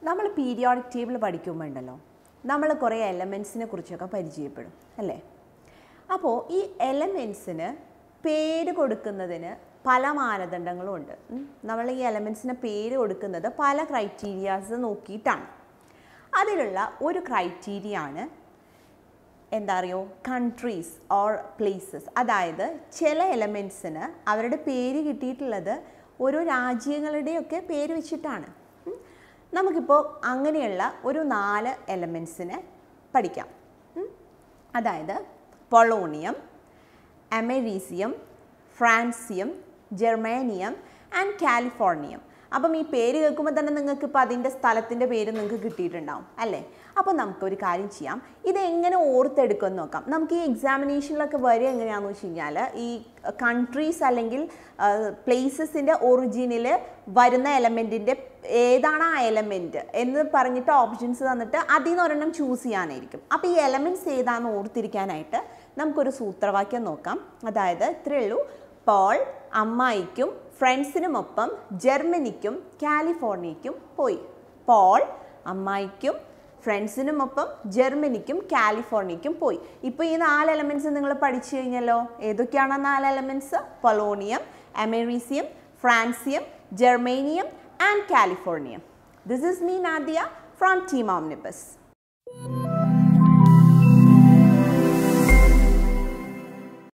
നമ്മൾ periodic table പഠിക്കുമ്പോൾ ഉണ്ടല്ലോ നമ്മൾ കുറേ എലമെൻസിനെ കുറിച്ചൊക്കെ പരിചയപ്പെടും അല്ലേ അപ്പോൾ ഈ എലമെൻസിന് പേര് കൊടുക്കുന്നതിന് പല മാനദണ്ഡങ്ങളും ഉണ്ട് ഉം. നമ്മൾ ഈ എലമെൻസിന് പേര് കൊടുക്കുന്നത് പല ക്രൈറ്റീരിയാസ് നോക്കിയിട്ടാണ് അതിലുള്ള ഒരു ക്രൈറ്റീരിയ ആണ് എന്താ അറിയോ കൺട്രീസ് ഓർ പ്ലേസസ് അതായത് ചില എലമെൻസിന് അവരുടെ പേര് കിട്ടിയിട്ടുള്ളത് ഓരോ രാജ്യങ്ങളുടെയൊക്കെ പേര് വെച്ചിട്ടാണ് ഉം. നമുക്കിപ്പോൾ അങ്ങനെയുള്ള ഒരു നാല് എലമെൻസിനെ പഠിക്കാം ഉം. അതായത് polonium americium francium germanium and californium അപ്പം ഈ പേര് കേൾക്കുമ്പോൾ തന്നെ നിങ്ങൾക്ക് ഇപ്പോൾ അതിൻ്റെ സ്ഥലത്തിൻ്റെ പേര് നിങ്ങൾക്ക് കിട്ടിയിട്ടുണ്ടാവും അല്ലേ അപ്പോൾ നമുക്കൊരു കാര്യം ചെയ്യാം ഇത് എങ്ങനെ ഓർത്തെടുക്കുമെന്ന് നോക്കാം നമുക്ക് ഈ എക്സാമിനേഷനിലൊക്കെ വരിക എങ്ങനെയാണെന്ന് വെച്ച് കഴിഞ്ഞാൽ ഈ കൺട്രീസ് അല്ലെങ്കിൽ പ്ലേസസിൻ്റെ ഒറിജിനിൽ വരുന്ന എലമെൻറ്റിൻ്റെ ഏതാണ് ആ എലമെൻറ്റ് എന്ന് പറഞ്ഞിട്ട് ഓപ്ഷൻസ് തന്നിട്ട് അതിൽ നിന്ന് ഒരെണ്ണം ചൂസ് ചെയ്യാനായിരിക്കും അപ്പോൾ ഈ എലമെൻറ്റ്സ് ഏതാണെന്ന് ഓർത്തിരിക്കാനായിട്ട് നമുക്കൊരു സൂത്രവാക്യം നോക്കാം അതായത് ഇത്രയേ ഉള്ളൂ പോൾ അമ്മായിക്കും ഫ്രണ്ട്സിനുമൊപ്പം ജർമ്മനിക്കും കാലിഫോർണിയയ്ക്കും പോയി പോൾ അമ്മായിക്കും ഫ്രണ്ട്സിനുമൊപ്പം ജർമ്മനിക്കും കാലിഫോർണിയയ്ക്കും പോയി ഇപ്പോൾ ഈ നാല് എലമെൻറ്റ്സ് നിങ്ങൾ പഠിച്ചു കഴിഞ്ഞല്ലോ ഏതൊക്കെയാണ് ആ നാല് elements polonium americium francium germanium and californium this is me Nadia from team ഓംനിബസ്